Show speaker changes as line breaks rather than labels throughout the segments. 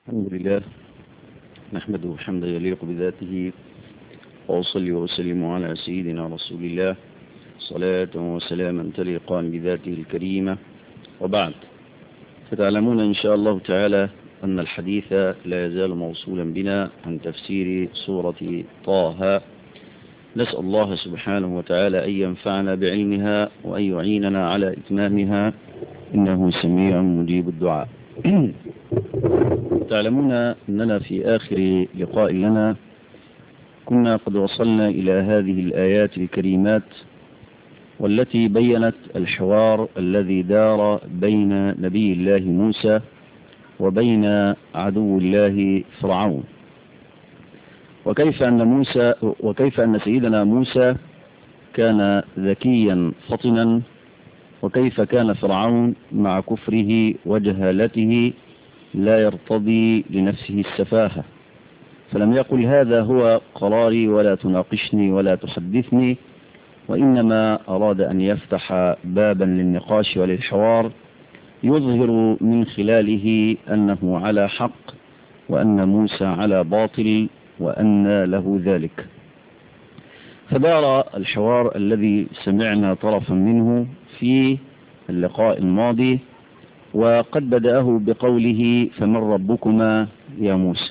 الحمد لله نحمده حمدا يليق بذاته وأصلي وأسلم على سيدنا رسول الله صلاة وسلاما تليقان بذاته الكريمة وبعد فتعلمون إن شاء الله تعالى أن الحديث لا يزال موصولا بنا عن تفسير سورة طه نسأل الله سبحانه وتعالى أن ينفعنا بعلمها وأن يعيننا على إتمامها إنه سميع مجيب الدعاء تعلمون أننا في آخر لقاء لنا كنا قد وصلنا إلى هذه الآيات الكريمات والتي بينت الحوار الذي دار بين نبي الله موسى وبين عدو الله فرعون وكيف أن موسى وكيف أن سيدنا موسى كان ذكيا فطنا وكيف كان فرعون مع كفره وجهالته لا يرتضي لنفسه السفاهة فلم يقل هذا هو قراري ولا تناقشني ولا تحدثني وإنما أراد أن يفتح بابا للنقاش وللحوار يظهر من خلاله أنه على حق وأن موسى على باطل وأن له ذلك فدار الحوار الذي سمعنا طرفا منه في اللقاء الماضي وقد بدأه بقوله فمن ربكما يا موسى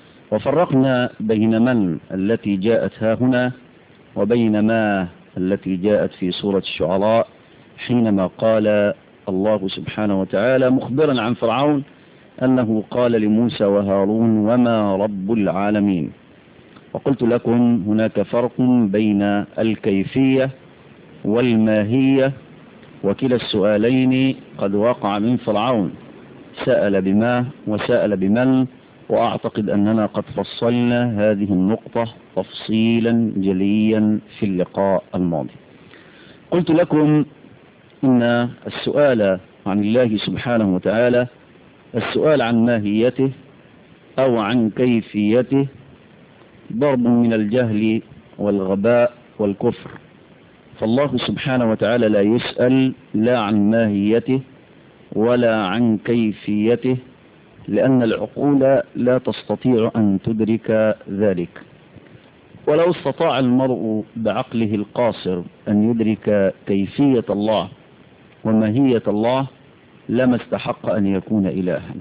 وفرقنا بين من التي جاءت ها هنا وبين ما التي جاءت في سورة الشعراء حينما قال الله سبحانه وتعالى مخبرا عن فرعون أنه قال لموسى وهارون وما رب العالمين وقلت لكم هناك فرق بين الكيفية والماهية وكلا السؤالين قد وقع من فرعون سأل بما وسأل بمن وأعتقد أننا قد فصلنا هذه النقطة تفصيلا جليا في اللقاء الماضي قلت لكم إن السؤال عن الله سبحانه وتعالى السؤال عن ماهيته أو عن كيفيته ضرب من الجهل والغباء والكفر فالله سبحانه وتعالى لا يسأل لا عن ماهيته ولا عن كيفيته لأن العقول لا تستطيع أن تدرك ذلك ولو استطاع المرء بعقله القاصر أن يدرك كيفية الله وماهية الله لما استحق أن يكون إلها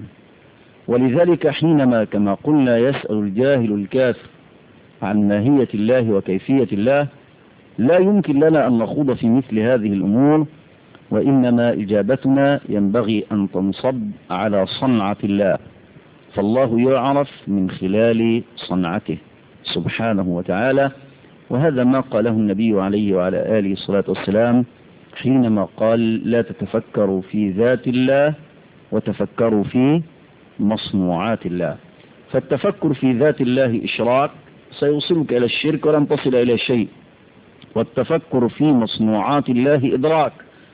ولذلك حينما كما قلنا يسأل الجاهل الكافر عن ماهية الله وكيفية الله لا يمكن لنا أن نخوض في مثل هذه الأمور وإنما إجابتنا ينبغي أن تنصب على صنعة الله فالله يعرف من خلال صنعته سبحانه وتعالى وهذا ما قاله النبي عليه وعلى آله الصلاة والسلام حينما قال لا تتفكروا في ذات الله وتفكروا في مصنوعات الله فالتفكر في ذات الله إشراك سيوصلك إلى الشرك ولن تصل إلى شيء والتفكر في مصنوعات الله إدراك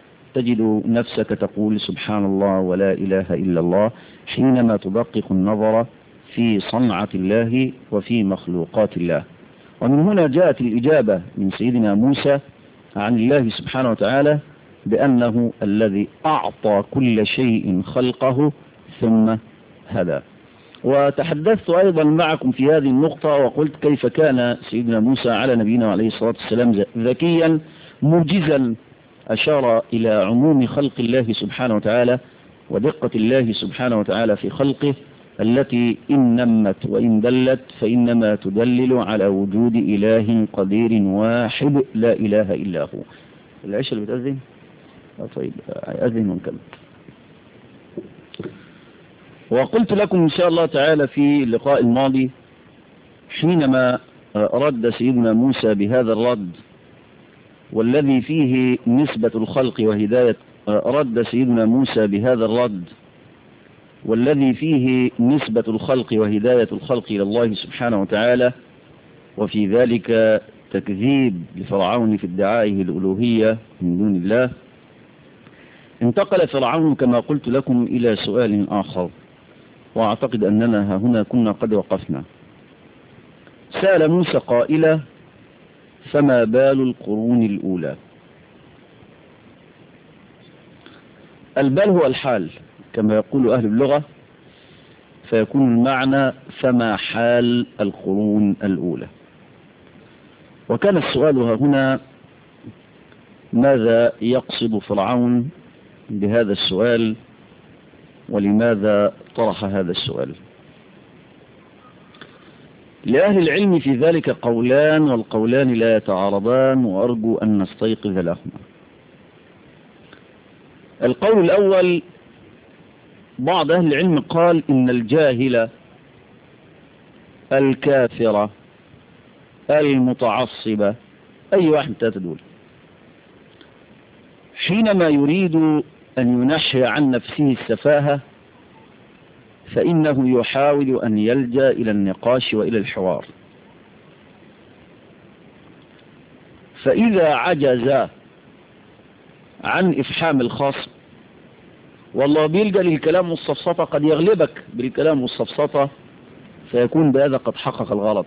تجد نفسك تقول سبحان الله ولا إله إلا الله حينما تدقق النظر في صنعة الله وفي مخلوقات الله ومن هنا جاءت الإجابة من سيدنا موسى عن الله سبحانه وتعالى بأنه الذي أعطى كل شيء خلقه ثم هدى وتحدثت أيضا معكم في هذه النقطة وقلت كيف كان سيدنا موسى على نبينا عليه الصلاة والسلام ذكيا موجزا أشار إلى عموم خلق الله سبحانه وتعالى ودقة الله سبحانه وتعالى في خلقه التي إن نمت وإن دلت فإنما تدلل على وجود إله قدير واحد لا إله إلا هو العشاء اللي بتأذن طيب أذن ونكمل وقلت لكم إن شاء الله تعالى في اللقاء الماضي حينما رد سيدنا موسى بهذا الرد والذي فيه نسبة الخلق وهداية رد سيدنا موسى بهذا الرد والذي فيه نسبة الخلق وهداية الخلق إلى الله سبحانه وتعالى وفي ذلك تكذيب لفرعون في ادعائه الألوهية من دون الله انتقل فرعون كما قلت لكم إلى سؤال آخر وأعتقد أننا هنا كنا قد وقفنا سأل موسى قائلة فما بال القرون الأولى البال هو الحال كما يقول أهل اللغة فيكون المعنى فما حال القرون الأولى وكان السؤال هنا ماذا يقصد فرعون بهذا السؤال ولماذا طرح هذا السؤال لأهل العلم في ذلك قولان والقولان لا يتعارضان وأرجو أن نستيقظ لهما القول الأول بعض أهل العلم قال إن الجاهل الكافرة المتعصبة أي واحد تدول حينما يريد أن ينحي عن نفسه السفاهة فإنه يحاول أن يلجأ إلى النقاش وإلى الحوار فإذا عجز عن إفحام الخصم والله بيلجأ للكلام والسفسطة قد يغلبك بالكلام والسفسطة فيكون بهذا قد حقق الغلط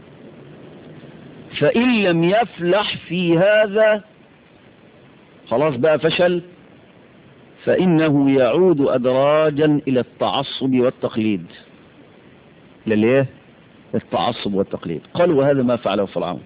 فإن لم يفلح في هذا خلاص بقى فشل فإنه يعود أدراجا إلى التعصب والتقليد لليه التعصب والتقليد قال وهذا ما فعله فرعون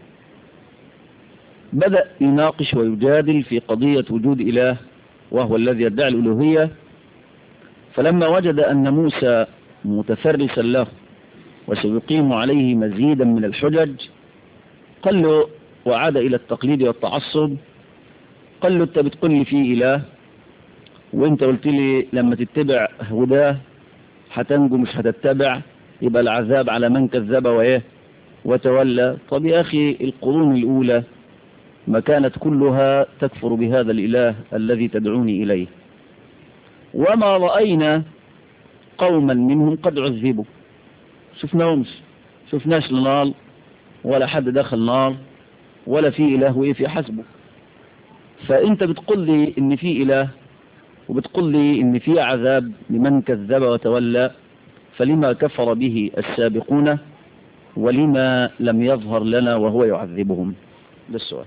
بدأ يناقش ويجادل في قضية وجود إله وهو الذي يدعي الألوهية فلما وجد أن موسى متفرسا له وسيقيم عليه مزيدا من الحجج قال له وعاد إلى التقليد والتعصب قال له أنت بتقول لي في إله وانت قلت لي لما تتبع هداه هتنجو مش هتتبع يبقى العذاب على من كذب وايه وتولى طب يا أخي القرون الأولى ما كانت كلها تكفر بهذا الإله الذي تدعوني إليه وما رأينا قوما منهم قد عذبوا شفناهمش شفناش نار ولا حد دخل نار ولا في إله وإيه في حسبه فأنت بتقول لي إن في إله وبتقول لي إن في عذاب لمن كذب وتولى فلما كفر به السابقون ولما لم يظهر لنا وهو يعذبهم ده السؤال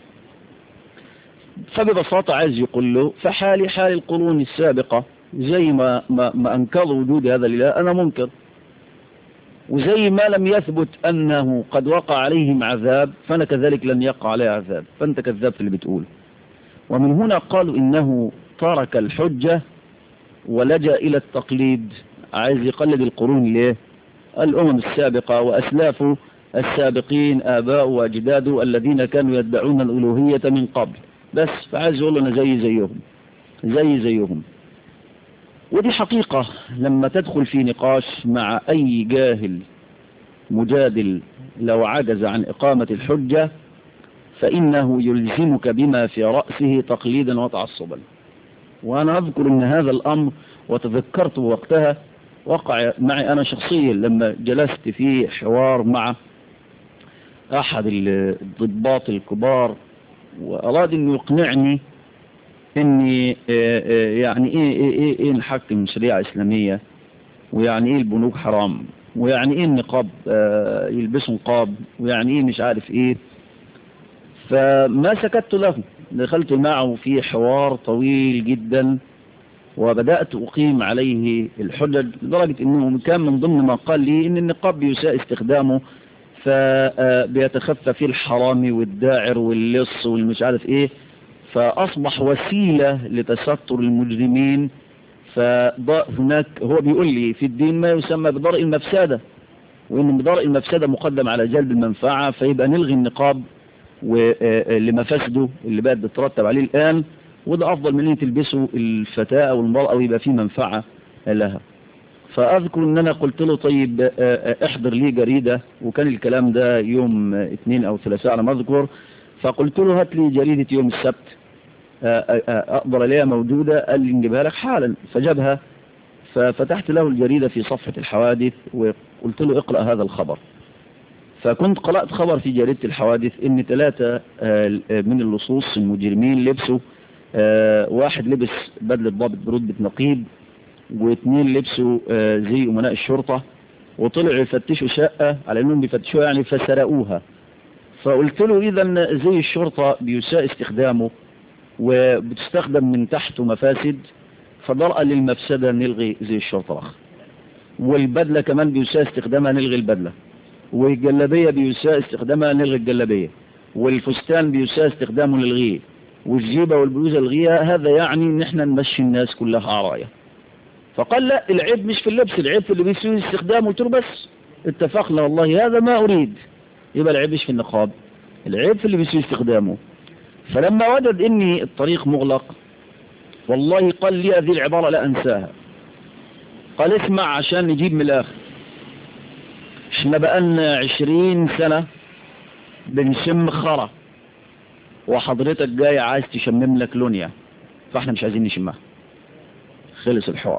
فببساطة عايز يقول له فحالي حال القرون السابقة زي ما, ما, ما أنكروا وجود هذا الإله أنا منكر وزي ما لم يثبت أنه قد وقع عليهم عذاب فأنا كذلك لن يقع عليه عذاب فأنت كذاب في اللي بتقول ومن هنا قالوا إنه ترك الحجة ولجأ إلى التقليد عايز يقلد القرون ليه الأمم السابقة وأسلافه السابقين آباء وأجداده الذين كانوا يدعون الألوهية من قبل بس فعايز يقول أنا زي زيهم زي زيهم ودي حقيقة لما تدخل في نقاش مع أي جاهل مجادل لو عجز عن إقامة الحجة فإنه يلزمك بما في رأسه تقليدا وتعصبا وأنا أذكر أن هذا الأمر وتذكرت وقتها وقع معي أنا شخصيا لما جلست في حوار مع أحد الضباط الكبار وأراد أن يقنعني أني يعني إيه, إيه, إيه, إيه نحكم شريعة إسلامية ويعني إيه البنوك حرام ويعني إيه النقاب يلبسوا نقاب ويعني إيه مش عارف إيه فما سكت له دخلت معه في حوار طويل جدا وبدأت أقيم عليه الحجج لدرجة أنه كان من ضمن ما قال لي أن النقاب يساء استخدامه فبيتخفى فيه الحرامي والداعر واللص والمش عارف ايه فأصبح وسيلة لتستر المجرمين فهناك هو بيقول لي في الدين ما يسمى بدرء المفسدة وإن بدرء المفسدة مقدم على جلب المنفعة فيبقى نلغي النقاب لمفاسده اللي بقت بترتب عليه الآن وده أفضل من أن تلبسه الفتاة أو المرأة ويبقى فيه منفعة لها فأذكر أن أنا قلت له طيب احضر لي جريدة وكان الكلام ده يوم اثنين أو ثلاثاء على ما أذكر فقلت له هات لي جريدة يوم السبت أقدر عليها موجودة قال لي نجيبها لك حالا فجابها ففتحت له الجريدة في صفحة الحوادث وقلت له اقرأ هذا الخبر فكنت قرأت خبر في جريدة الحوادث ان ثلاثة من اللصوص المجرمين لبسوا واحد لبس بدلة ضابط برتبة نقيب واثنين لبسوا زي أمناء الشرطة وطلعوا يفتشوا شقة على انهم بيفتشوها يعني فسرقوها فقلت له اذا زي الشرطة بيساء استخدامه وبتستخدم من تحته مفاسد فضرأ للمفسدة نلغي زي الشرطة رخ والبدلة كمان بيساء استخدامها نلغي البدلة والجلابية بيساء استخدامها نلغي الجلابية والفستان بيساء استخدامه نلغيه والجيبة والبلوزة الغيها هذا يعني ان احنا نمشي الناس كلها عرايا فقال لا العيب مش في اللبس العيب في اللي بيسوي استخدامه قلت له بس اتفقنا والله هذا ما اريد يبقى العيب مش في النقاب العيب في اللي بيسوي استخدامه فلما وجد اني الطريق مغلق والله قال لي هذه العبارة لا انساها قال اسمع عشان نجيب من الاخر احنا بقالنا عشرين سنة بنشم خرا وحضرتك جاي عايز تشمم لك لونيا فاحنا مش عايزين نشمها خلص الحوار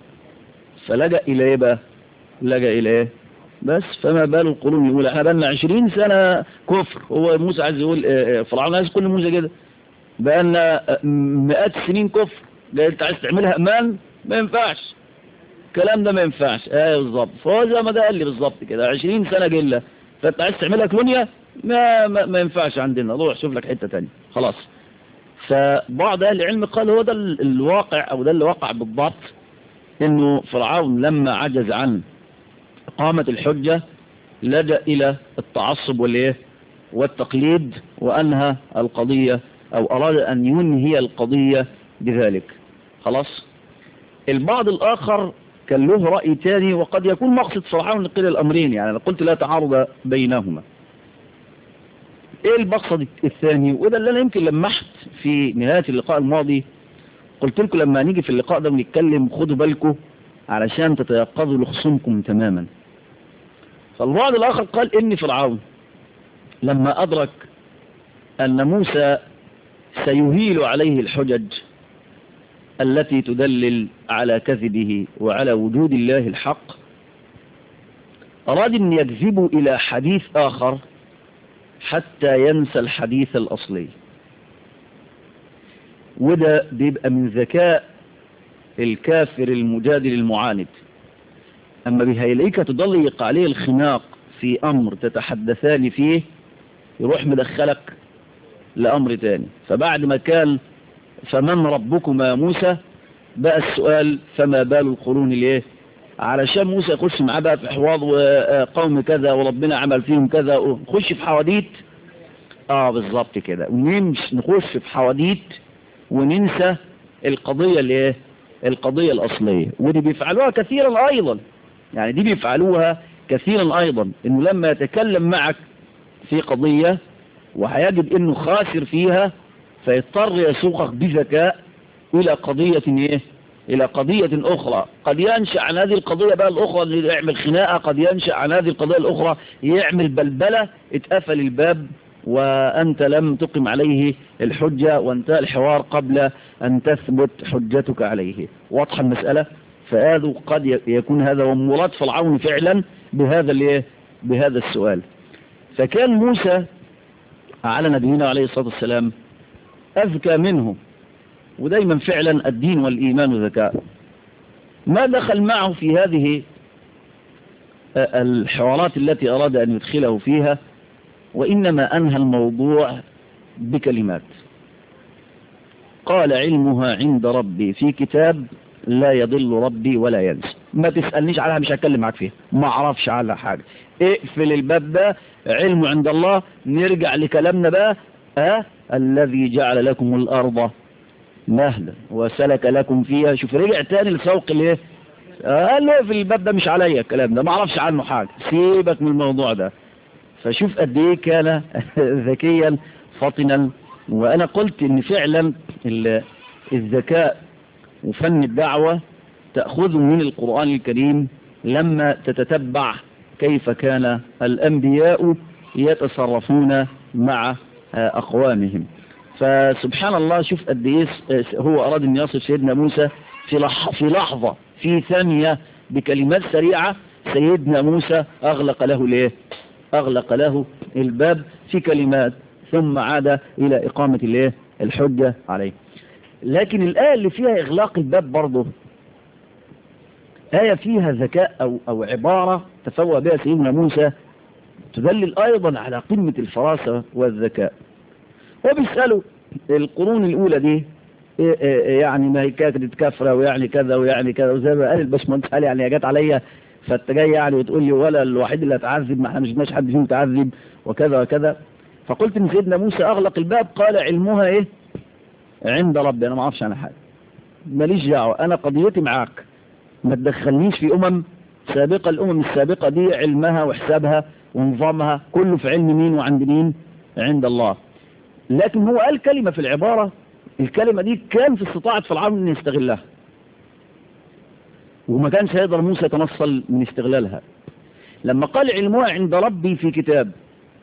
فلجأ الى ايه بقى لجأ الى ايه بس فما بال القرون يقول احنا بقالنا 20 سنة كفر هو موسى عايز يقول فرعون عايز كل موسى كده بقالنا مئات السنين كفر جاي انت عايز تعملها امان ما ينفعش الكلام ده ما ينفعش ايه بالظبط فهو زي ما ده قال لي بالظبط كده 20 سنة جلة فانت عايز تعملها كلونيا ما, ما, ما ينفعش عندنا روح شوف لك حتة تانية خلاص فبعض اهل العلم قال هو ده الواقع او ده اللي وقع بالضبط انه فرعون لما عجز عن اقامة الحجة لجأ الى التعصب والايه والتقليد وانهى القضية او اراد ان ينهي القضية بذلك خلاص البعض الاخر كان له رأي تاني وقد يكون مقصد فرعون قيل الامرين يعني انا قلت لا تعارض بينهما ايه المقصد الثاني وده اللي انا يمكن لمحت في نهاية اللقاء الماضي قلت لكم لما نيجي في اللقاء ده بنتكلم خدوا بالكم علشان تتيقظوا لخصومكم تماما فالبعض الاخر قال ان فرعون لما ادرك ان موسى سيهيل عليه الحجج التي تدلل على كذبه وعلى وجود الله الحق أراد أن يجذبوا إلى حديث آخر حتى ينسى الحديث الأصلي وده بيبقى من ذكاء الكافر المجادل المعاند أما بهيليك تضلق عليه الخناق في أمر تتحدثان فيه يروح مدخلك لأمر تاني فبعد ما كان فمن ربكما يا موسى بقى السؤال فما بال القرون ليه علشان موسى يخش معاه بقى في حواض وقوم كذا وربنا عمل فيهم كذا نخش في حواديت اه بالظبط كده ونمش نخش في حواديت وننسى القضية اللي ايه القضية الأصلية ودي بيفعلوها كثيرا أيضا يعني دي بيفعلوها كثيرا أيضا إنه لما يتكلم معك في قضية وهيجد إنه خاسر فيها فيضطر يسوقك بذكاء إلى قضية إيه إلى قضية أخرى قد ينشأ عن هذه القضية بقى الأخرى يعمل خناقة قد ينشأ عن هذه القضية الأخرى يعمل بلبلة اتقفل الباب وأنت لم تقم عليه الحجة وانتهى الحوار قبل أن تثبت حجتك عليه واضحة المسألة فهذا قد يكون هذا ومراد فرعون فعلا بهذا الايه بهذا السؤال فكان موسى على نبينا عليه الصلاة والسلام أذكى منه ودايما فعلا الدين والإيمان ذكاء ما دخل معه في هذه الحوارات التي أراد أن يدخله فيها وإنما أنهى الموضوع بكلمات قال علمها عند ربي في كتاب لا يضل ربي ولا ينسى ما تسألنيش عليها مش هتكلم معاك فيها ما اعرفش عنها حاجة اقفل الباب ده علمه عند الله نرجع لكلامنا بقى اه الذي جعل لكم الأرض مهلا وسلك لكم فيها شوف رجع تاني لسوق الايه قال له في الباب ده مش عليا الكلام ده ما اعرفش عنه حاجة سيبك من الموضوع ده فشوف قد ايه كان ذكيا فطنا وانا قلت ان فعلا الذكاء وفن الدعوة تأخذ من القرآن الكريم لما تتتبع كيف كان الأنبياء يتصرفون مع أقوامهم فسبحان الله شوف قد ايه هو أراد أن يصف سيدنا موسى في في لحظة في ثانية بكلمات سريعة سيدنا موسى أغلق له ليه أغلق له الباب في كلمات ثم عاد إلى إقامة الايه الحجة عليه لكن الآية اللي فيها إغلاق الباب برضه آية فيها ذكاء أو, أو عبارة تفوى بها سيدنا موسى تدلل أيضا على قمة الفراسة والذكاء وبيسألوا القرون الأولى دي إيه إيه إيه يعني ما هي كانت كفرة ويعني كذا ويعني كذا وزي ما قال الباشمهندس قال يعني هي جت عليا فانت جاي يعني وتقول لي ولا الوحيد اللي هتعذب ما احنا مش جبناش حد فيهم متعذب وكذا وكذا فقلت ان سيدنا موسى اغلق الباب قال علمها ايه عند ربي انا ما اعرفش عنها حاجه ماليش دعوه انا قضيتي معاك ما تدخلنيش في امم سابقه الامم السابقه دي علمها وحسابها ونظامها كله في علم مين وعند مين عند الله لكن هو قال كلمه في العباره الكلمه دي كان في استطاعه فرعون ان يستغلها وما كانش هيقدر موسى يتنصل من استغلالها لما قال علمها عند ربي في كتاب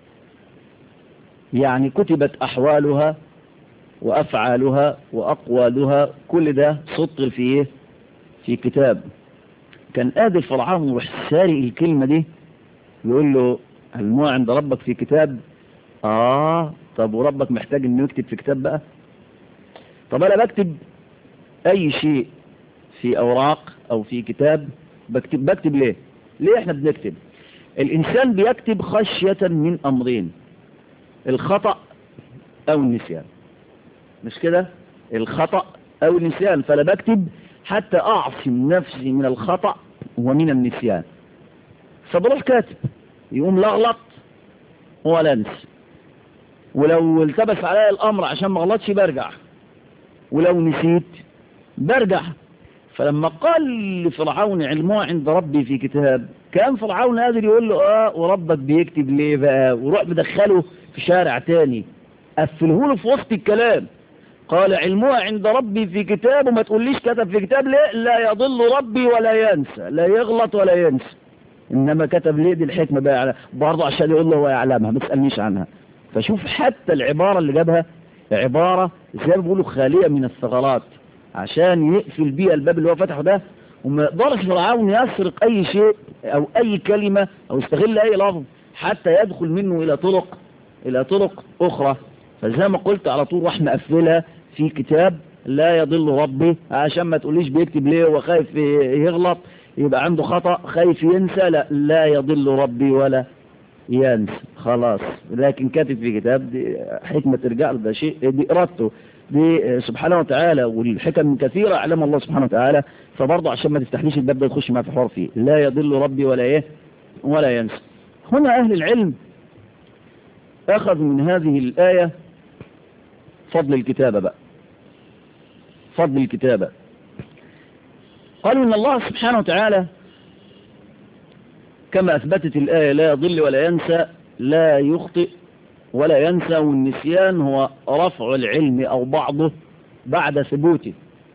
يعني كتبت أحوالها وأفعالها وأقوالها كل ده سطر في إيه؟ في كتاب كان قادر فرعون يروح سارق الكلمة دي يقول له علمها عند ربك في كتاب آه طب وربك محتاج إنه يكتب في كتاب بقى طب أنا بكتب أي شيء في أوراق أو في كتاب بكتب بكتب ليه ليه احنا بنكتب الإنسان بيكتب خشية من أمرين الخطأ أو النسيان مش كده الخطأ أو النسيان فلا بكتب حتى أعصم نفسي من الخطأ ومن النسيان فبروح كاتب يقوم لا اغلط ولا انسى ولو التبس عليا الأمر عشان ما غلطش برجع ولو نسيت برجع فلما قال لفرعون علمه عند ربي في كتاب كان فرعون قادر يقول له اه وربك بيكتب ليه بقى وروح مدخله في شارع تاني قفله له في وسط الكلام قال علمها عند ربي في كتاب وما تقوليش كتب في كتاب ليه لا يضل ربي ولا ينسى لا يغلط ولا ينسى انما كتب ليه دي الحكمة بقى برضه عشان يقول له هو يعلمها ما تسألنيش عنها فشوف حتى العبارة اللي جابها عبارة زي ما بيقولوا خالية من الثغرات عشان يقفل بيها الباب اللي هو فتحه ده وما يقدرش فرعون يسرق اي شيء او اي كلمة او يستغل اي لفظ حتى يدخل منه الى طرق الى طرق اخرى فزي ما قلت على طول راح مقفلها في كتاب لا يضل ربي عشان ما تقوليش بيكتب ليه وخايف يغلط يبقى عنده خطأ خايف ينسى لا لا يضل ربي ولا ينسى خلاص لكن كاتب في كتاب دي حكمة ترجع له ده شيء دي إرادته دي سبحانه وتعالى والحكم كثيرة علم الله سبحانه وتعالى فبرضه عشان ما تفتحليش الباب ده تخش معاه في حوار فيه لا يضل ربي ولا ايه ولا ينسى هنا أهل العلم أخذوا من هذه الآية فضل الكتابة بقى فضل الكتابة قالوا إن الله سبحانه وتعالى كما أثبتت الآية لا يضل ولا ينسى لا يخطئ ولا ينسى والنسيان هو رفع العلم أو بعضه بعد ثبوته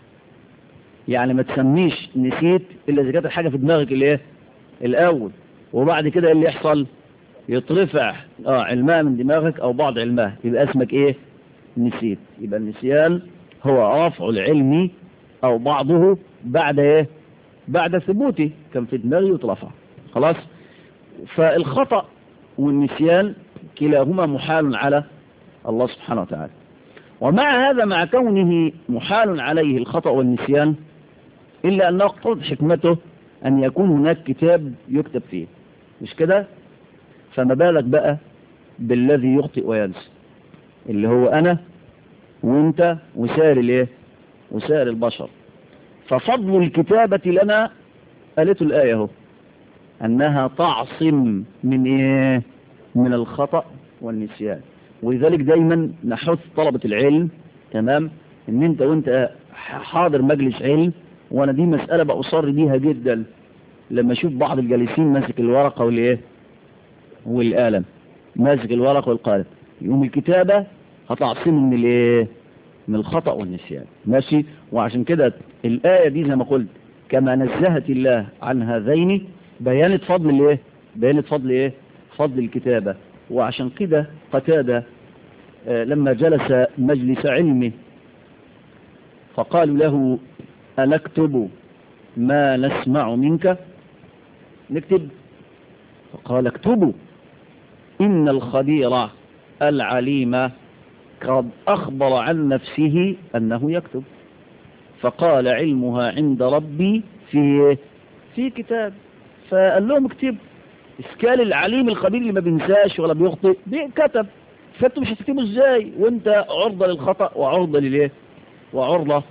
يعني ما تسميش نسيت إلا إذا كانت الحاجة في دماغك اللي إيه الأول وبعد كده إيه اللي يحصل يترفع آه علمها من دماغك أو بعض علمها يبقى اسمك إيه نسيت يبقى النسيان هو رفع العلم أو بعضه بعد إيه بعد ثبوته كان في دماغي وترفع خلاص فالخطأ والنسيان كلاهما محال على الله سبحانه وتعالى ومع هذا مع كونه محال عليه الخطأ والنسيان إلا أنه اقتضت حكمته أن يكون هناك كتاب يكتب فيه مش كده فما بالك بقى بالذي يخطئ وينسى اللي هو أنا وانت وسائر الايه وسائر البشر ففضل الكتابة لنا قالته الآية اهو أنها تعصم من إيه من الخطأ والنسيان ولذلك دايما نحث طلبة العلم تمام ان انت وانت حاضر مجلس علم وانا دي مسألة بأصر بيها جدا لما اشوف بعض الجالسين ماسك الورقة والايه والقلم ماسك الورقة والقلم يوم الكتابة هتعصم من الايه من الخطأ والنسيان ماشي وعشان كده الآية دي زي ما قلت كما نزهت الله عن هذين بيانت فضل الايه بيانت فضل ايه فضل الكتابة وعشان كده قتادة لما جلس مجلس علمه فقالوا له أنكتب ما نسمع منك نكتب فقال اكتبوا إن الخبير العليم قد أخبر عن نفسه أنه يكتب فقال علمها عند ربي في في كتاب فقال لهم اكتب اسكال العليم الخبير اللي ما بينساش ولا بيخطئ كتب فانتوا مش هتكتبوا ازاي وانت عرضة للخطأ وعرضة للايه وعرضة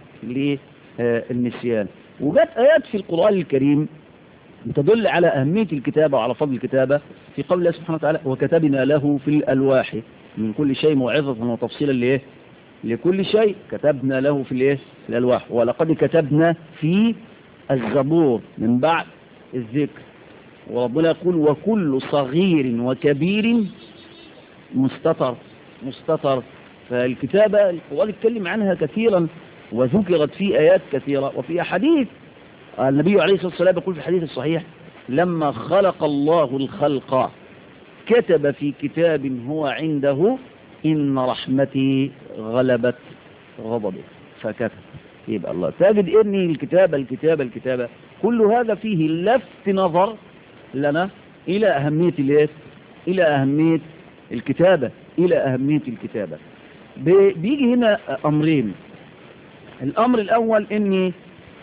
للنسيان وجت آيات في القرآن الكريم تدل على أهمية الكتابة وعلى فضل الكتابة في قول الله سبحانه وتعالى وكتبنا له في الألواح من كل شيء موعظة وتفصيلا لإيه لكل شيء كتبنا له في الإيه في الألواح ولقد كتبنا في الزبور من بعد الذكر وربنا يقول وكل صغير وكبير مستطر مستطر فالكتابة القرآن يتكلم عنها كثيرا وذكرت في آيات كثيرة وفي أحاديث النبي عليه الصلاة والسلام يقول في الحديث الصحيح لما خلق الله الخلق كتب في كتاب هو عنده إن رحمتي غلبت غضبه فكتب يبقى الله تجد إني الكتابة الكتابة الكتابة كل هذا فيه لفت نظر لنا إلى أهمية الإيه؟ إلى أهمية الكتابة إلى أهمية الكتابة بيجي هنا أمرين الأمر الأول إني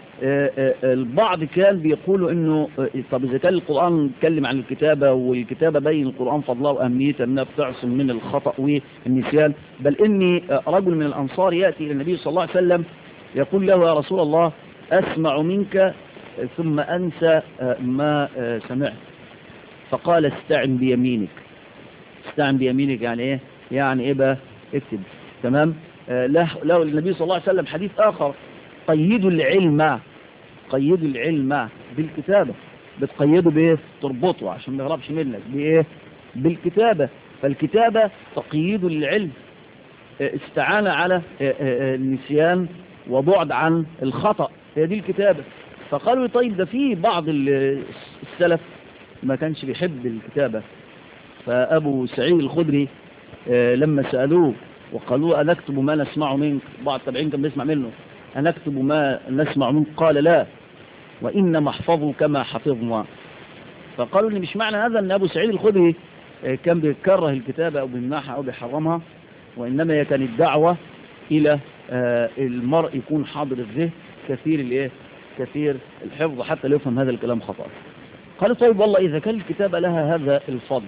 البعض كان بيقولوا انه طب اذا كان القرآن اتكلم عن الكتابة والكتابة بين القرآن فضلها واهميتها انها بتعصم من الخطأ والنسيان بل اني رجل من الانصار يأتي الى النبي صلى الله عليه وسلم يقول له يا رسول الله اسمع منك ثم انسى ما سمعت فقال استعن بيمينك استعن بيمينك يعني ايه يعني ايه بقى اكتب تمام له النبي صلى الله عليه وسلم حديث اخر قيدوا العلم قيدوا العلم بالكتابة بتقيده بايه تربطه عشان ما يغربش منك بايه بالكتابة فالكتابة تقييد للعلم استعانة على النسيان وبعد عن الخطأ هي دي الكتابة فقالوا طيب ده في بعض السلف ما كانش بيحب الكتابة فأبو سعيد الخدري لما سألوه وقالوا أنكتب ما نسمعه منك بعض التابعين كان بيسمع منه أنكتب ما نسمع منك قال لا وإنما احفظوا كما حفظنا فقالوا لي مش معنى هذا أن أبو سعيد الخدري كان بيكره الكتابة أو بيمنعها أو بيحرمها وإنما هي كانت دعوة إلى المرء يكون حاضر الذهن كثير الايه كثير الحفظ حتى لا يفهم هذا الكلام خطأ قالوا طيب والله إذا كان الكتابة لها هذا الفضل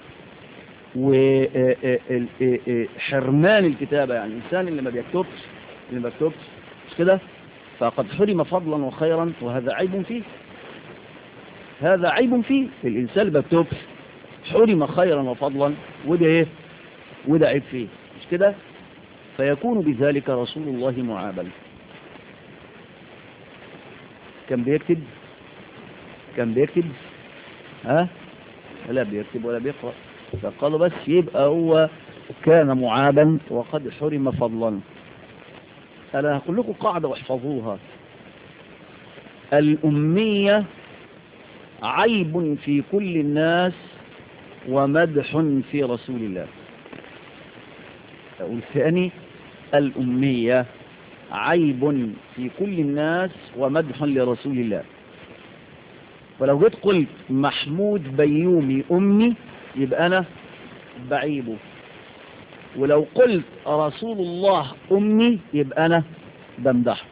وحرمان الكتابة يعني الإنسان اللي ما بيكتبش اللي ما بيكتبش مش كده فقد حرم فضلا وخيرا وهذا عيب فيه هذا عيب فيه الإنسان اللي ما بيكتبش حرم خيرا وفضلا وده ايه وده عيب فيه مش كده فيكون بذلك رسول الله معابا كان بيكتب كان بيكتب ها لا بيكتب ولا بيقرأ فقالوا بس يبقى هو كان معابا وقد حرم فضلا أنا هقول لكم قاعدة واحفظوها الأمية عيب في كل الناس ومدح في رسول الله أقول ثاني الأمية عيب في كل الناس ومدح لرسول الله ولو جيت قلت محمود بيومي أمي يبقى أنا بعيبه ولو قلت رسول الله أمي يبقى أنا بمدحه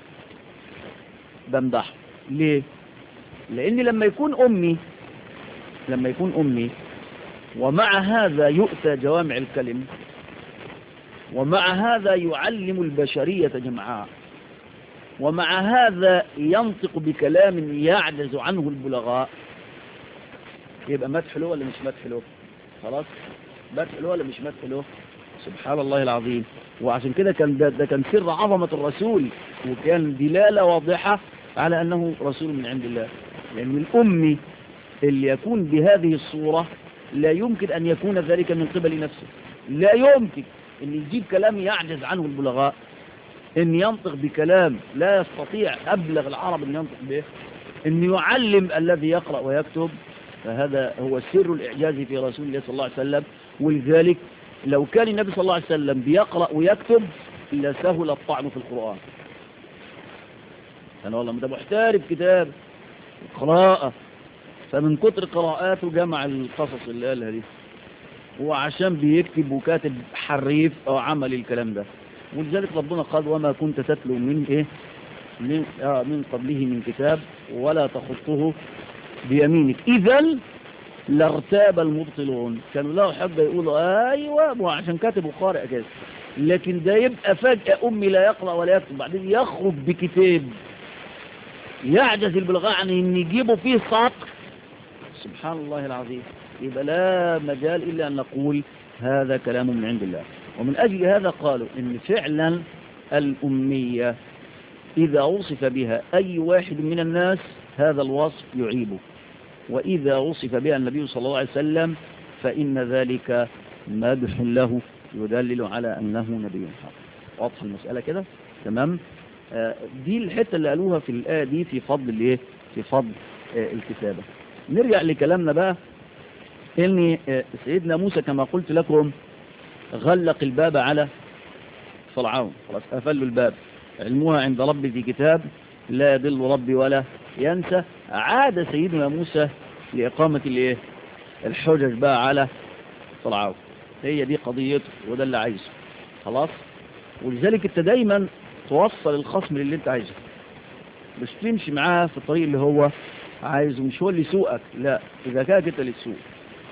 بمدحه ليه لأن لما يكون أمي لما يكون أمي ومع هذا يؤتى جوامع الكلم ومع هذا يعلم البشرية جمعاء ومع هذا ينطق بكلام يعجز عنه البلغاء يبقى مدح له ولا مش مدح له خلاص مدح له ولا مش مدح له سبحان الله العظيم وعشان كده كان ده, ده كان سر عظمة الرسول وكان دلالة واضحة على أنه رسول من عند الله لأن الأمي اللي يكون بهذه الصورة لا يمكن أن يكون ذلك من قبل نفسه لا يمكن أن يجيب كلام يعجز عنه البلغاء أن ينطق بكلام لا يستطيع أبلغ العرب أن ينطق به أن يعلم الذي يقرأ ويكتب فهذا هو سر الإعجاز في رسول الله صلى الله عليه وسلم ولذلك لو كان النبي صلى الله عليه وسلم بيقرأ ويكتب لسهل الطعن في القرآن أنا والله ده محترف كتاب قراءة فمن كتر قراءاته جمع القصص اللي قالها دي هو عشان بيكتب وكاتب حريف أو عمل الكلام ده ولذلك ربنا قال وما كنت تتلو من إيه من, آه من قبله من كتاب ولا تخطه بيمينك إذا لارتاب المبطلون كانوا له حبة يقولوا أيوة وعشان كاتب وقارئ كده لكن ده يبقى فجأة أمي لا يقرأ ولا يكتب بعدين يخرج بكتاب يعجز البلغاء عن ان يجيبوا فيه سطر سبحان الله العظيم يبقى لا مجال إلا أن نقول هذا كلام من عند الله ومن أجل هذا قالوا إن فعلا الأمية إذا وصف بها أي واحد من الناس هذا الوصف يعيبه وإذا وصف بها النبي صلى الله عليه وسلم فإن ذلك مدح له يدلل على أنه نبي حق واضح المسألة كده تمام آه دي الحتة اللي قالوها في الآية دي في فضل الايه في فضل آه الكتابة نرجع لكلامنا بقى ان آه سيدنا موسى كما قلت لكم غلق الباب على فرعون خلاص قفلوا الباب علمها عند ربي في كتاب لا يضل ربي ولا ينسى عاد سيدنا موسى لإقامة الايه الحجج بقى على فرعون هي دي قضيته وده اللي عايزه خلاص ولذلك انت دايما توصل الخصم للي انت عايزه مش تمشي معاه في الطريق اللي هو عايزه مش هو اللي يسوقك لا اذا كانت انت اللي تسوق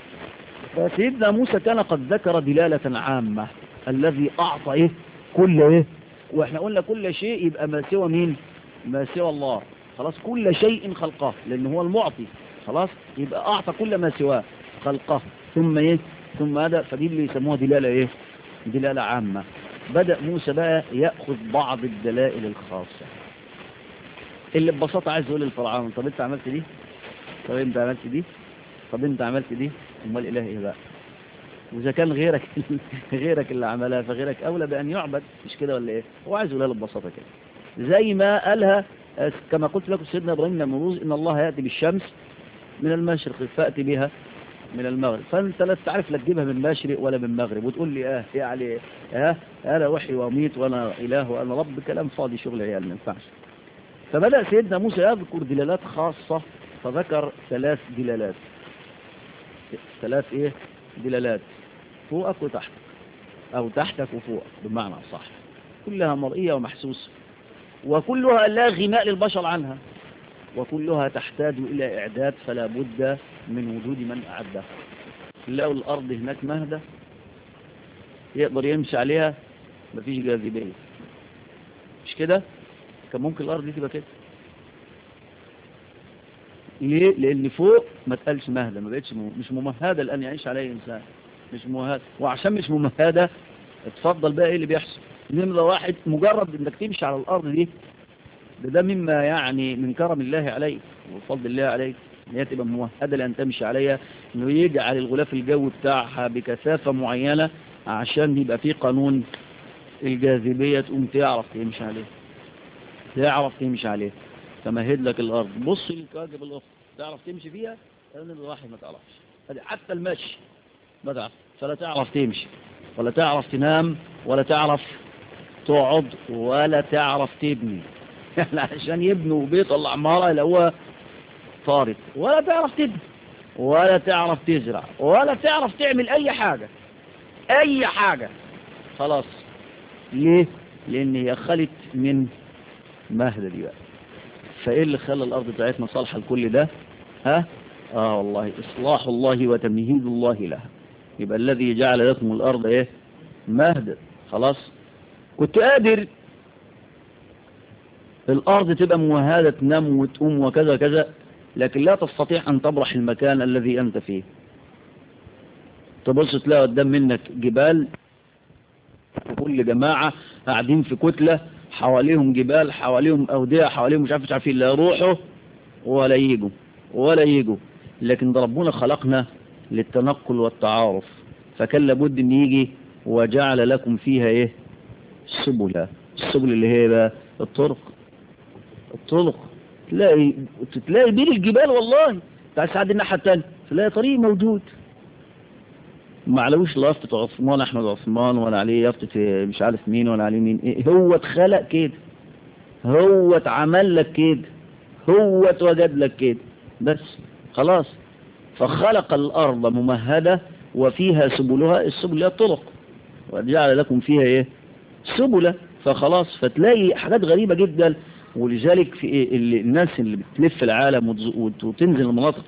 فسيدنا موسى كان قد ذكر دلالة عامة الذي اعطى ايه كل ايه واحنا قلنا كل شيء يبقى ما سوى مين ما سوى الله خلاص كل شيء خلقه لان هو المعطي خلاص يبقى اعطى كل ما سواه خلقه ثم ايه ثم هذا فدي اللي يسموها دلالة ايه دلالة عامة بدأ موسى بقى يأخذ بعض الدلائل الخاصة اللي ببساطة عايز يقول للفرعون طب انت عملت دي طب انت عملت دي طب انت عملت دي امال الاله ايه بقى واذا كان غيرك غيرك اللي عملها فغيرك اولى بان يعبد مش كده ولا ايه هو عايز يقولها ببساطة كده زي ما قالها كما قلت لكم سيدنا ابراهيم نمروز ان الله ياتي بالشمس من المشرق فاتي بها من المغرب فانت لا تعرف لا تجيبها من مشرق ولا من مغرب وتقول لي اه يعني اه انا وحي واميت وانا اله وانا رب كلام فاضي شغل عيال ما ينفعش فبدا سيدنا موسى يذكر دلالات خاصه فذكر ثلاث دلالات ثلاث ايه دلالات فوقك وتحتك او تحتك وفوقك بمعنى صح كلها مرئيه ومحسوسه وكلها لا غناء للبشر عنها وكلها تحتاج إلى إعداد فلا بد من وجود من أعدها لو الأرض هناك مهدة يقدر يمشي عليها مفيش جاذبية مش كده كان ممكن الأرض دي تبقى كده ليه لأن فوق ما تقالش مهدة ما بقتش مش ممهدة الآن يعيش عليها إنسان مش ممهدة وعشان مش ممهدة اتفضل بقى ايه اللي بيحصل نمرة واحد مجرد انك تمشي على الأرض دي ده, ده مما يعني من كرم الله عليك وفضل الله عليك ان هي تبقى ممهدة لأن تمشي عليها انه يجعل الغلاف الجوي بتاعها بكثافة معينة عشان يبقى فيه قانون الجاذبية تقوم تعرف تمشي عليه تعرف تمشي عليه تمهد لك الأرض بص للكواكب الأخرى تعرف تمشي فيها لأن الواحد ما تعرفش حتى المشي ما تعرف فلا تعرف تمشي ولا تعرف تنام ولا تعرف تقعد ولا تعرف تبني يعني عشان يبنوا بيت العمارة اللي هو طارق ولا تعرف تبني ولا تعرف تزرع ولا تعرف تعمل اي حاجة اي حاجة خلاص ليه لان هي خلت من مهدة دي بقى فايه اللي خلى الارض بتاعتنا صالحة لكل ده ها اه والله اصلاح الله وتمهيد الله لها يبقى الذي جعل لكم الارض ايه مهدة خلاص كنت قادر الأرض تبقى مهادة تنام وتقوم وكذا كذا لكن لا تستطيع أن تبرح المكان الذي أنت فيه تبص تلاقي قدام منك جبال وكل جماعة قاعدين في كتلة حواليهم جبال حواليهم أودية حواليهم مش عارف مش عارفين لا يروحوا ولا يجوا ولا يجوا لكن ده ربنا خلقنا للتنقل والتعارف فكان لابد ان يجي وجعل لكم فيها ايه سبلا السبل اللي هي بقى الطرق الطرق تلاقي تلاقي بين الجبال والله تعال ساعد الناحية التانية تلاقي طريق موجود ما علوش لا يافطة عثمان احمد عثمان ولا عليه يافطة مش عارف مين ولا عليه مين ايه هو اتخلق كده هو اتعمل لك كده هو اتوجد لك كده بس خلاص فخلق الارض ممهدة وفيها سبلها السبل هي الطرق وجعل لكم فيها ايه سبلة فخلاص فتلاقي حاجات غريبة جدا ولذلك في إيه اللي الناس اللي بتلف العالم وتنزل المناطق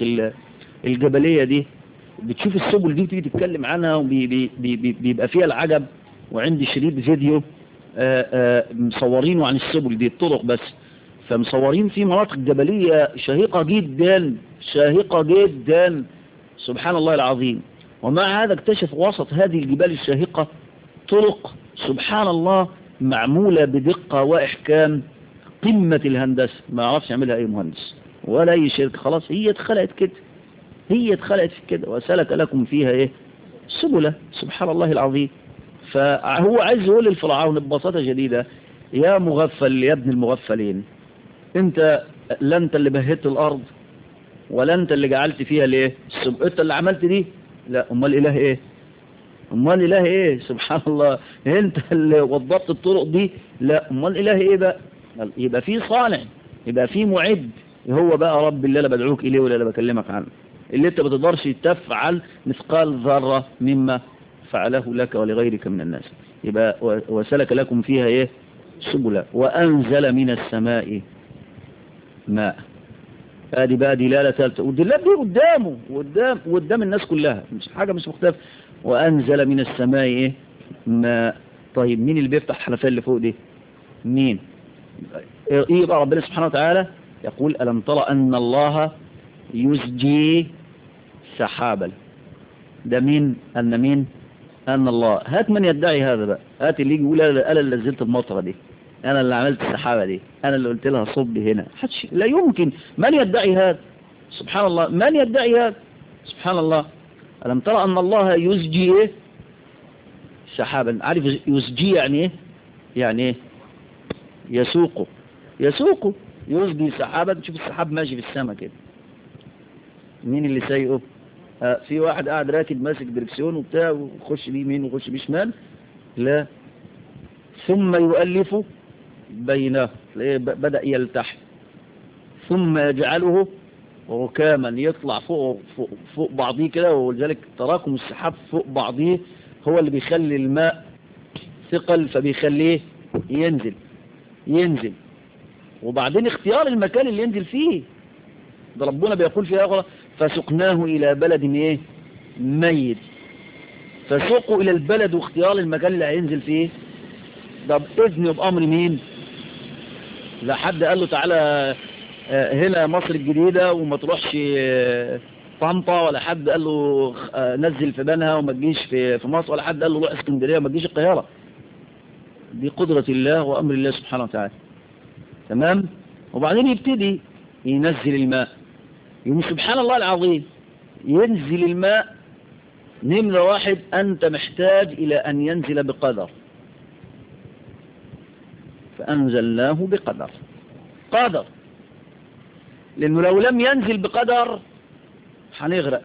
الجبلية دي بتشوف السبل دي وتيجي تتكلم عنها وبيبقى فيها العجب وعندي شريط فيديو آآ آآ مصورينه عن السبل دي الطرق بس فمصورين في مناطق جبلية شهيقة جدا شاهقة جدا سبحان الله العظيم ومع هذا اكتشف وسط هذه الجبال الشاهقة طرق سبحان الله معمولة بدقة وإحكام قمة الهندسة ما عرفش يعملها أي مهندس ولا أي شركة خلاص هي اتخلقت كده هي اتخلقت في كده وسلك لكم فيها ايه سبلة سبحان الله العظيم فهو عايز يقول للفرعون ببساطة شديدة يا مغفل يا ابن المغفلين انت لا انت اللي بهت الارض ولا انت اللي جعلت فيها ليه السب... انت اللي عملت دي لا امال الاله ايه امال الاله ايه سبحان الله انت اللي وضبط الطرق دي لا امال الاله ايه بقى يبقى في صانع يبقى في معد هو بقى رب اللي انا بدعوك اليه ولا انا بكلمك عنه اللي انت ما تقدرش تفعل مثقال ذرة مما فعله لك ولغيرك من الناس يبقى وسلك لكم فيها ايه سبلا وانزل من السماء ماء ادي بقى دلالة ثالثة والدلالة دي قدامه قدام قدام الناس كلها مش حاجة مش مختلفة وانزل من السماء ايه ماء طيب مين اللي بيفتح الحنفية اللي فوق دي مين ايه بقى ربنا سبحانه وتعالى يقول ألم ترى أن الله يسجي سحابا ده مين أن مين أن الله هات من يدعي هذا بقى هات اللي يجي يقول أنا اللي نزلت المطرة دي أنا اللي عملت السحابة دي أنا اللي قلت لها صب هنا حدش لا يمكن من يدعي هذا سبحان الله من يدعي هذا سبحان الله ألم ترى أن الله يسجي إيه سحابا عارف يسجي يعني إيه يعني إيه يسوقه يسوقه يسجي سحابا تشوف السحاب ماشي في السماء كده مين اللي سايقه آه في واحد قاعد راكب ماسك دركسيون وبتاع ويخش بيه يمين ويخش بيه شمال لا ثم يؤلف بينه بدأ يلتحم ثم يجعله ركاما يطلع فوق فوق, فوق بعضيه كده ولذلك تراكم السحاب فوق بعضيه هو اللي بيخلي الماء ثقل فبيخليه ينزل ينزل وبعدين اختيار المكان اللي ينزل فيه ده ربنا بيقول في آخرة فسقناه إلى بلد ايه ميت فسوقوا إلى البلد واختيار المكان اللي هينزل فيه ده بإذن بأمر مين لا حد قال له تعالى هنا مصر الجديدة وما تروحش طنطا ولا حد قال له نزل في بنها وما تجيش في في مصر ولا حد قال له روح اسكندرية وما تجيش القاهرة دي قدرة الله وأمر الله سبحانه وتعالى تمام وبعدين يبتدي ينزل الماء يوم سبحان الله العظيم ينزل الماء نمرة واحد أنت محتاج إلى أن ينزل بقدر فأنزلناه بقدر قدر لأنه لو لم ينزل بقدر هنغرق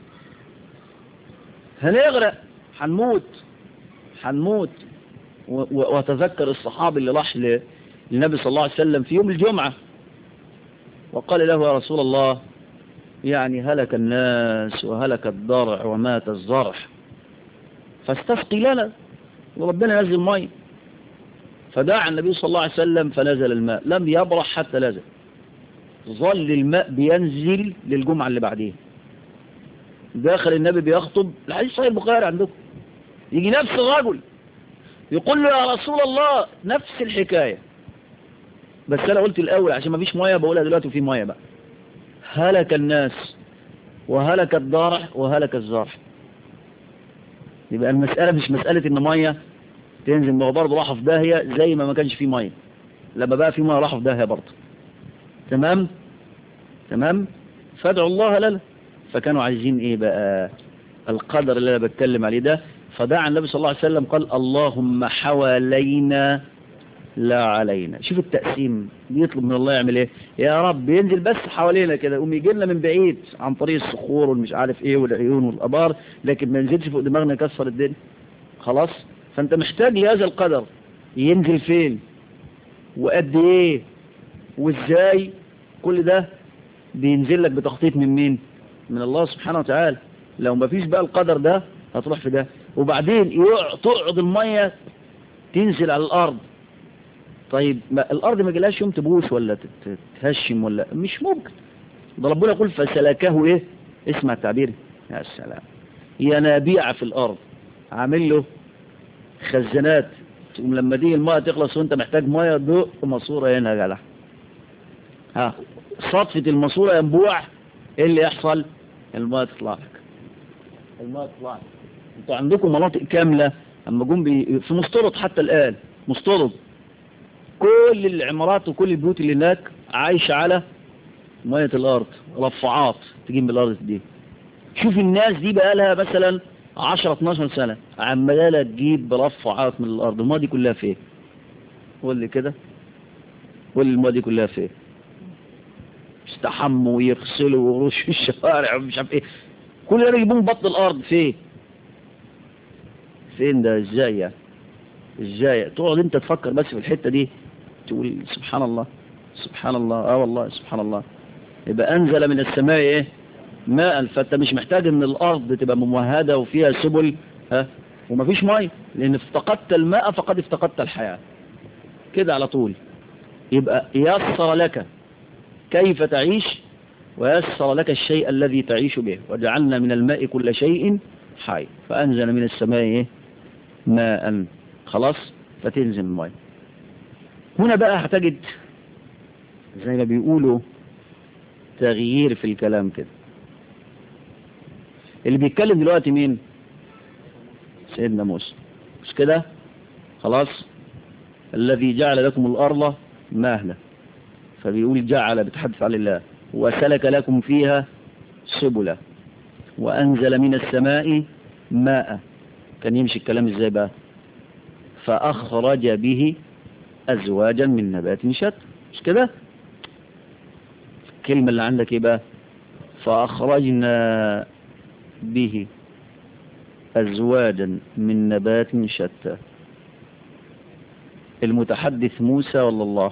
هنغرق هنموت هنموت وتذكر الصحابي اللي راح للنبي صلى الله عليه وسلم في يوم الجمعة وقال له يا رسول الله يعني هلك الناس وهلك الضرع ومات الزرع فاستسقي لنا وربنا نزل مي فدعا النبي صلى الله عليه وسلم فنزل الماء لم يبرح حتى نزل ظل الماء بينزل للجمعة اللي بعدين داخل النبي بيخطب الحديث صحيح البخاري عندكم يجي نفس الرجل يقول له يا رسول الله نفس الحكاية بس انا قلت الاول عشان ما فيش ميه بقولها دلوقتي وفي ميه بقى هلك الناس وهلك الضارع وهلك الزرع يبقى المسألة مش مسألة ان ميه تنزل ما هو برضه راحوا في داهية زي ما ما كانش في ميه لما بقى في ميه راحوا في داهية برضه تمام تمام فادعوا الله لنا فكانوا عايزين ايه بقى القدر اللي انا بتكلم عليه ده فدعا النبي صلى الله عليه وسلم قال اللهم حوالينا لا علينا شوف التقسيم بيطلب من الله يعمل ايه يا رب ينزل بس حوالينا كده يقوم يجي لنا من بعيد عن طريق الصخور والمش عارف ايه والعيون والابار لكن ما ينزلش فوق دماغنا يكسر الدنيا خلاص فانت محتاج لهذا القدر ينزل فين وقد ايه وازاي كل ده بينزل لك بتخطيط من مين من الله سبحانه وتعالى لو ما فيش بقى القدر ده هتروح في ده وبعدين تقعد المية تنزل على الارض طيب ما الارض ما جالهاش يوم تبوش ولا تهشم ولا مش ممكن ده ربنا يقول فسلكه ايه اسمع التعبير يا سلام ينابيع في الارض عامل له خزانات تقوم لما دي الماء تخلص وانت محتاج ميه دق ماسوره هنا يا جدع ها صدفة الماسوره ينبوع ايه اللي يحصل الماء تطلع لك الماء تطلع لك انتوا عندكم مناطق كاملة اما جم بي... في مسترد حتى الان مسترد كل العمارات وكل البيوت اللي هناك عايشة على مية الارض رفعات تجيب بالارض دي شوف الناس دي بقى لها مثلا 10 12 سنة عمالة تجيب برفعات من الارض الماء دي كلها فين قول لي كده قول لي الماء دي كلها فين يستحموا ويغسلوا ويرشوا الشوارع ومش عارف ايه كل ده يجيبون بطن الارض فين فين ده ازاي يعني ازاي تقعد انت تفكر بس في الحتة دي تقول سبحان الله سبحان الله اه والله سبحان الله يبقى انزل من السماء ايه ماء فانت مش محتاج ان الارض تبقى ممهدة وفيها سبل ها ومفيش ميه لان افتقدت الماء فقد افتقدت الحياة كده على طول يبقى يسر لك كيف تعيش ويسر لك الشيء الذي تعيش به وجعلنا من الماء كل شيء حي فأنزل من السماء إيه؟ ماء خلاص فتنزل الماء هنا بقى هتجد زي ما بيقولوا تغيير في الكلام كده اللي بيتكلم دلوقتي مين سيدنا موسى مش كده خلاص الذي جعل لكم الأرض مهلا فبيقول جعل بتحدث عن الله وسلك لكم فيها سبلا وأنزل من السماء ماء كان يمشي الكلام ازاي بقى فأخرج به أزواجا من نبات شتى مش كده الكلمة اللي عندك ايه بقى فأخرجنا به أزواجا من نبات شتى المتحدث موسى ولا الله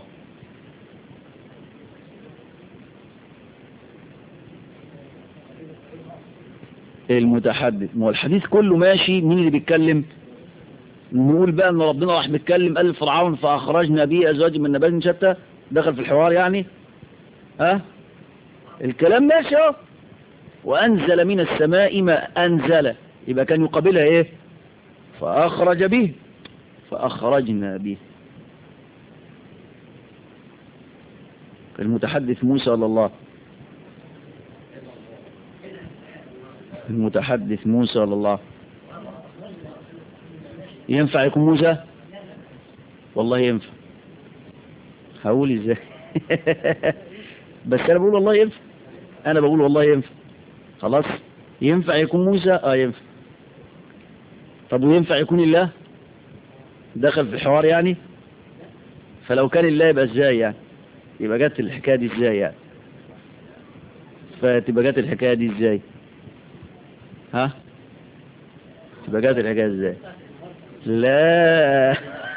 المتحدث ما هو الحديث كله ماشي مين اللي بيتكلم نقول بقى ان ربنا راح بيتكلم قال فرعون فاخرجنا به ازواج من نبات شتى دخل في الحوار يعني ها الكلام ماشي اهو وانزل من السماء ما انزل يبقى كان يقابلها ايه فاخرج به فاخرجنا به المتحدث موسى ولا الله المتحدث موسى ولا الله ينفع يكون موسى والله ينفع هقول ازاي بس انا بقول والله ينفع انا بقول والله ينفع خلاص ينفع يكون موسى اه ينفع طب وينفع يكون الله دخل في الحوار يعني فلو كان الله يبقى ازاي يعني يبقى جت الحكايه دي ازاي يعني فتبقى جت الحكايه دي ازاي ها تبقى جت الحكايه ازاي لا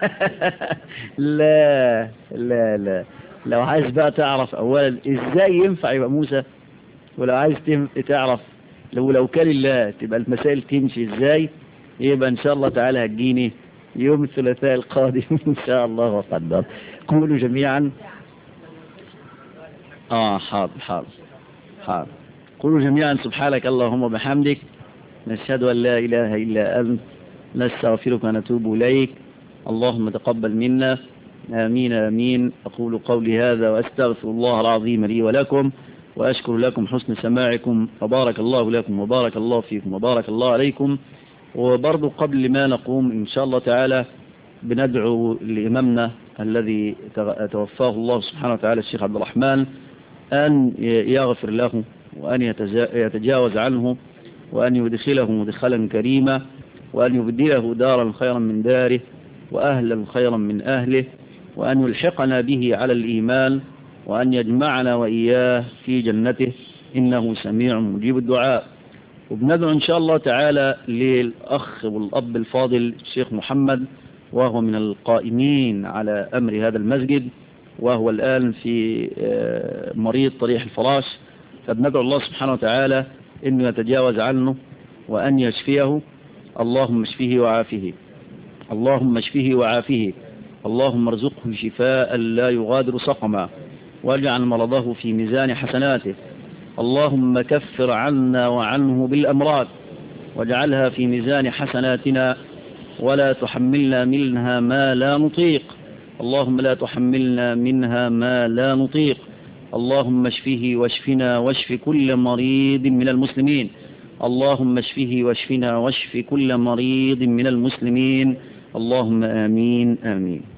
لا لا لا لو عايز بقى تعرف اولا ازاي ينفع يبقى موسى ولو عايز تعرف لو لو كان الله تبقى المسائل تمشي ازاي يبقى ان شاء الله تعالى هتجيني يوم الثلاثاء القادم ان شاء الله وقدر قولوا جميعا اه حاضر حاضر حاضر قولوا جميعا سبحانك اللهم وبحمدك نشهد ان لا اله الا انت نستغفرك ونتوب اليك اللهم تقبل منا آمين آمين أقول قولي هذا وأستغفر الله العظيم لي ولكم وأشكر لكم حسن سماعكم وبارك الله لكم وبارك الله فيكم وبارك الله عليكم وبرضو قبل ما نقوم إن شاء الله تعالى بندعو لإمامنا الذي توفاه الله سبحانه وتعالى الشيخ عبد الرحمن أن يغفر له وأن يتجاوز عنه وأن يدخله مدخلا كريما وأن يبدله دارا خيرا من داره وأهلا خيرا من أهله وأن يلحقنا به على الإيمان وأن يجمعنا وإياه في جنته إنه سميع مجيب الدعاء وبندعو إن شاء الله تعالى للأخ والأب الفاضل الشيخ محمد وهو من القائمين على أمر هذا المسجد وهو الآن في مريض طريح الفراش فبندعو الله سبحانه وتعالى أنه يتجاوز عنه وأن يشفيه اللهم اشفيه وعافيه اللهم اشفيه وعافيه اللهم ارزقه شفاء لا يغادر سقما واجعل مرضه في ميزان حسناته اللهم كفر عنا وعنه بالأمراض واجعلها في ميزان حسناتنا ولا تحملنا منها ما لا نطيق اللهم لا تحملنا منها ما لا نطيق اللهم اشفه واشفنا واشف كل مريض من المسلمين اللهم اشفه واشفنا واشف كل مريض من المسلمين اللهم آمين آمين